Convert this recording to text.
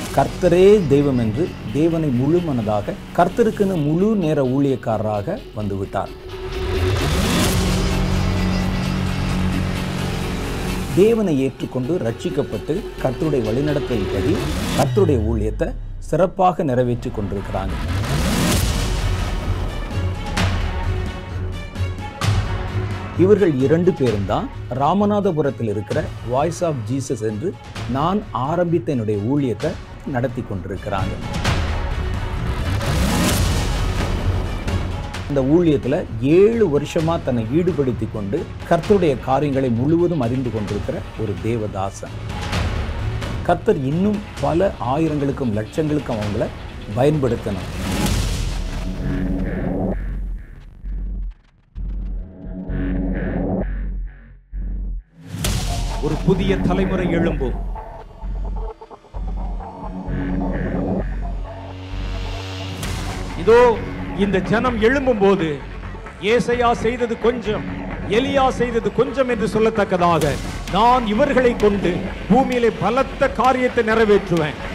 கர்த்தரே தெய்வம் என்று தேவனை முழு மனதாக கர்த்தருக்குன்னு முழு நேர ஊழியக்காரராக வந்துவிட்டார் தேவனை ஏற்றுக்கொண்டு ரட்சிக்கப்பட்டு கர்த்தருடைய வழிநடத்தலின்படி கர்த்தருடைய ஊழியத்தை சிறப்பாக நிறைவேற்றி கொண்டிருக்கிறாங்க இவர்கள் இரண்டு பேரும் தான் ராமநாதபுரத்தில் இருக்கிற வாய்ஸ் ஆஃப் ஜீசஸ் என்று நான் ஆரம்பித்த என்னுடைய ஊழியத்தை நடத்தி கொண்டிருக்கிறாங்க இந்த ஊழியத்தில் ஏழு வருஷமா தன்னை ஈடுபடுத்தி கொண்டு கர்த்தருடைய காரியங்களை முழுவதும் அறிந்து கொண்டிருக்கிற ஒரு தேவதாசன் கர்த்தர் இன்னும் பல ஆயிரங்களுக்கும் லட்சங்களுக்கும் அவங்கள பயன்படுத்தணும் ஒரு புதிய தலைமுறை எழும்பும் இதோ இந்த ஜனம் எழும்பும் போது ஏசையா செய்தது கொஞ்சம் எலியா செய்தது கொஞ்சம் என்று சொல்லத்தக்கதாக நான் இவர்களை கொண்டு பூமியிலே பலத்த காரியத்தை நிறைவேற்றுவேன்